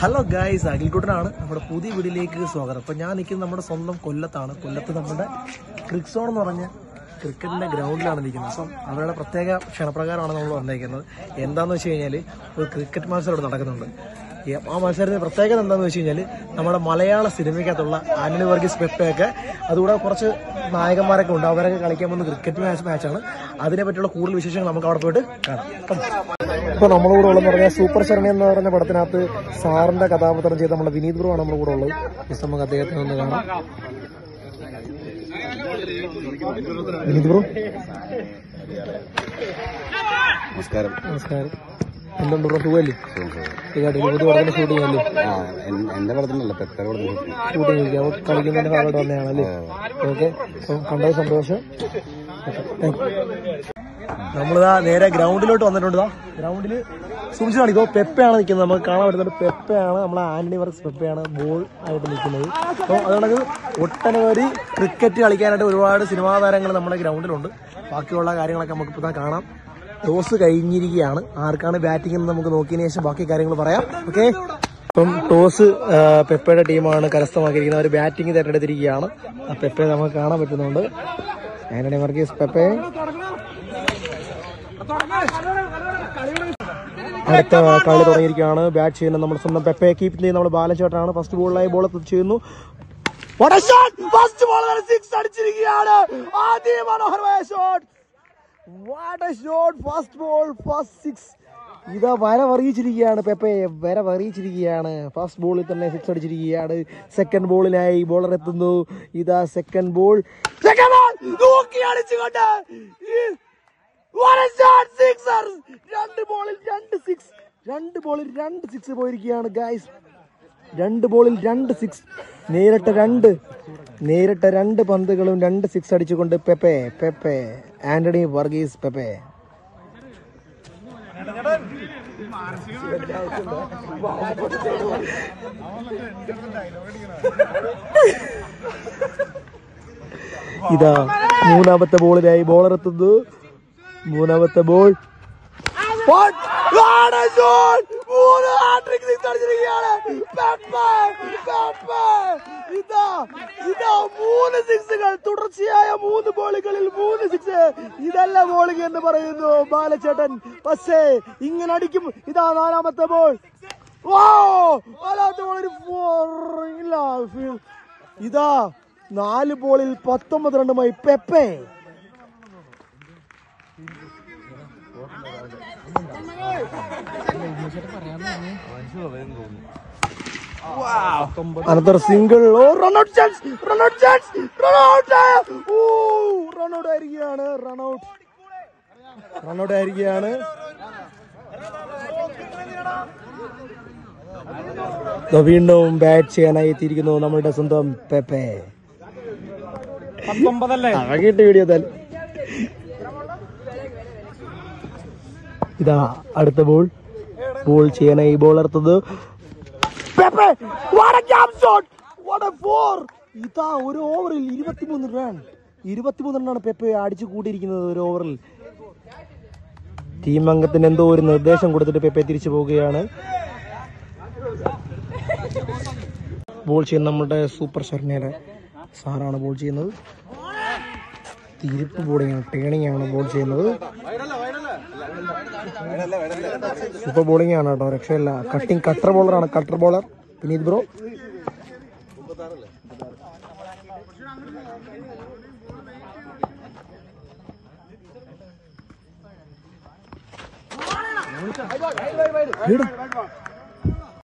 Hello guys അഖിൽക്കുട്ടനാണ് നമ്മുടെ പുതിയ വീടിലേക്ക് സ്വാഗതം അപ്പം ഞാൻ നിൽക്കുന്നത് നമ്മുടെ സ്വന്തം കൊല്ലത്താണ് കൊല്ലത്ത് നമ്മുടെ ക്രിക്സോൺ എന്ന് പറഞ്ഞ ക്രിക്കറ്റിന്റെ ഗ്രൗണ്ടിലാണ് നിൽക്കുന്നത് അപ്പം അവരുടെ പ്രത്യേക ക്ഷണപ്രകാരമാണ് നമ്മൾ വന്നേക്കുന്നത് എന്താണെന്ന് വെച്ച് കഴിഞ്ഞാൽ ഒരു ക്രിക്കറ്റ് മത്സരം ഇവിടെ നടക്കുന്നുണ്ട് ഈ ആ മത്സരത്തിന്റെ പ്രത്യേകത എന്താണെന്ന് വെച്ച് കഴിഞ്ഞാൽ നമ്മുടെ മലയാള സിനിമയ്ക്കകത്തുള്ള ആന്റണി വർഗീസ് പെപ്പയൊക്കെ അതുകൂടെ കുറച്ച് നായകന്മാരൊക്കെ ഉണ്ട് അവരൊക്കെ കളിക്കാൻ പോകുന്ന ക്രിക്കറ്റ് മാച്ച് മാച്ചാണ് അതിനെ പറ്റിയുള്ള കൂടുതൽ വിശേഷങ്ങൾ നമുക്ക് അവിടെ പോയിട്ട് കാണാം ഇപ്പൊ നമ്മുടെ കൂടെ ഉള്ളതെന്ന് പറഞ്ഞാൽ സൂപ്പർ ശരണി എന്ന് പറഞ്ഞ പടത്തിനകത്ത് സാറിന്റെ കഥാപാത്രം ചെയ്ത നമ്മുടെ വിനീത് ബ്രോ ആണ് നമ്മുടെ കൂടെ ഉള്ളത് ജസ്റ്റ് നമുക്ക് അദ്ദേഹത്തെ ഒന്ന് കാണാം വിനീത് ബ്രോ നമസ്കാരം നമസ്കാരം എന്തുണ്ട് ബ്രോ സുഖമല്ലേ സുഖമായിട്ട് പുതിയ പടത്തിന്റെ ഷൂട്ടിംഗ് അല്ലേ ആ എൻ- എന്റെ പടത്തിനല്ല പെപ്പയുടെ പടത്തിന് ഷൂട്ടിംഗ് ഇരിക്കുക അപ്പോൾ കളിക്കുന്നതിന്റെ ഭാഗമായിട്ട് വന്നതാണല്ലേ ഓക്കെ അപ്പം കണ്ടത് സന്തോഷം നമ്മളിതാ നേരെ ഗ്രൗണ്ടിലോട്ട് വന്നിട്ടുണ്ട് ഗ്രൗണ്ടിൽ സൂക്ഷിച്ച് കാണിക്കോ പെപ്പയാണ് നിൽക്കുന്നത് നമുക്ക് കാണാൻ പറ്റുന്നത് പെപ്പയാണ് നമ്മളെ ആന്റണി വർക്സ് പെപ്പയാണ് ബോൾ ആയിട്ട് നിൽക്കുന്നത് അപ്പോൾ അതുകൊണ്ട് ഒട്ടനവധി ക്രിക്കറ്റ് കളിക്കാനായിട്ട് ഒരുപാട് സിനിമാ താരങ്ങൾ നമ്മുടെ ഗ്രൗണ്ടിലുണ്ട് ബാക്കിയുള്ള കാര്യങ്ങളൊക്കെ നമുക്ക് ഇപ്പോൾ കാണാം ടോസ് കഴിഞ്ഞിരിക്കുകയാണ് ആർക്കാണ് ബാറ്റിംഗ് എന്ന് നമുക്ക് നോക്കിയതിന് ശേഷം ബാക്കി കാര്യങ്ങൾ പറയാം ഓക്കെ ഇപ്പം ടോസ് ആ, പെപ്പയുടെ ടീമാണ് കരസ്ഥമാക്കിയിരിക്കുന്നത് അവർ ബാറ്റിംഗ് തിരഞ്ഞെടുത്തിരിക്കുകയാണ് ആ പെപ്പയെ നമുക്ക് കാണാൻ പറ്റുന്നുണ്ട് ആന്റണി വർഗീസ് പെപ്പെ അടുത്ത കളി തുടങ്ങിയിരിക്കുകയാണ് ബാറ്റ് ചെയ്യുന്ന നമ്മുടെ സ്വന്തം പെപ്പെ കീപ്പ് ചെയ്യുന്ന നമ്മുടെ ബാലൻചേട്ടാണ് ഫസ്റ്റ് ബോളിലായി ബോൾ ചെയ്യുന്നു ഫസ്റ്റ് ബോൾ സിക്സ് അടിച്ചിരിക്കുകയാണ് ആദ്യ മനോഹരമായ shot what a shot first ball first six ഇതാ വരവറിയിച്ചിരിക്കുകയാണ് പെപ്പെ വരവറിയിച്ചിരിക്കുകയാണ് ഫസ്റ്റ് ബോളിൽ തന്നെ സിക്സ് അടിച്ചിരിക്കുകയാണ് സെക്കൻഡ് ബോളിനായി ബോളർ എത്തുന്നു ഇതാ സെക്കൻഡ് ബോൾ സെക്കൻഡ് ബോൾ നോക്കി അടിച്ചുകൊണ്ട് ഈ- What a shot! Sixer! രണ്ട് ബോളിൽ രണ്ട് സിക്സ് രണ്ട് ബോളിൽ രണ്ട് സിക്സ് പോയിരിക്കുകയാണ് ഗൈസ് രണ്ട് ബോളിൽ രണ്ട് സിക്സ് നേരിട്ട രണ്ട് നേരിട്ട രണ്ട് പന്തുകളും രണ്ട് സിക്സ് അടിച്ചുകൊണ്ട് പെപ്പെ പെപ്പെ ആന്റണി വർഗീസ് പെപ്പെ ഇതാ മൂന്നാമത്തെ ബോളിനായി ബോളർ എത്തുന്നു മൂന്നാമത്തെ ball What? What a shot! മൂന്ന് hat-trick six അടിച്ചിരിക്കുകയാണ്. പെപ്പെ, പെപ്പെ. ഇതാ ഇതാ മൂന്ന് സിക്സുകൾ തുടർച്ചയായ മൂന്ന് ബോളുകളിൽ മൂന്ന് സിക്സ് ഇതല്ല ബോളിംഗ് എന്ന് പറയുന്നു ബാലചേട്ടൻ പക്ഷേ ഇങ്ങനെ അടിക്കും ഇതാ നാലാമത്തെ ബോൾ ഓ നാലാമത്തെ ബോൾ ഒരു four. ഇല്ല ഫീൽ- ഇതാ നാല് ബോളിൽ പത്തൊമ്പത് റണ്ണുമായി Pepe Another single. Oh, run out chance. Run out chance. Run out. Oh, run out ആയിരിക്കുകയാണ്. Run out. Run out ആയിരിക്കുകയാണ്. ദാ വീണ്ടും ബാറ്റ് ചെയ്യാനായി എത്തിയിരിക്കുന്നു നമ്മളുടെ സ്വന്തം പെപ്പെ അഴകിട്ട് വീഡിയോ താൽ ഇതാ അടുത്ത ബോൾ ബോൾ ചെയ്യാനായി ബോൾ എടുത്തത് Pepe what a jump shot what a four ഇതാ ഒരു ഓവറിൽ ഇരുപത്തിമൂന്ന് റൺ ഇരുപത്തിമൂന്ന് റണ്ണാണ് പെപ്പെ അടിച്ചു കൂട്ടിയിരിക്കുന്നത് ഒരു ഓവറിൽ ടീം അംഗത്തിന് എന്തോ ഒരു നിർദ്ദേശം കൊടുത്തിട്ട് പെപ്പെ തിരിച്ചു പോവുകയാണ് ബോൾ ചെയ്യുന്ന നമ്മുടെ സൂപ്പർ ശർണയുടെ സാറാണ് ബോൾ ചെയ്യുന്നത് തിരിപ്പ് ബോളിംഗ് ആണ് ടേണിംഗ് ആണ് ബോൾ ചെയ്യുന്നത് സൂപ്പർ ബോളിംഗ് ആണ് കേട്ടോ രക്ഷയില്ല കട്ടിങ് കട്ടർ ബോളറാണ് കട്ടർ ബോളർ വിനീത് ബ്രോ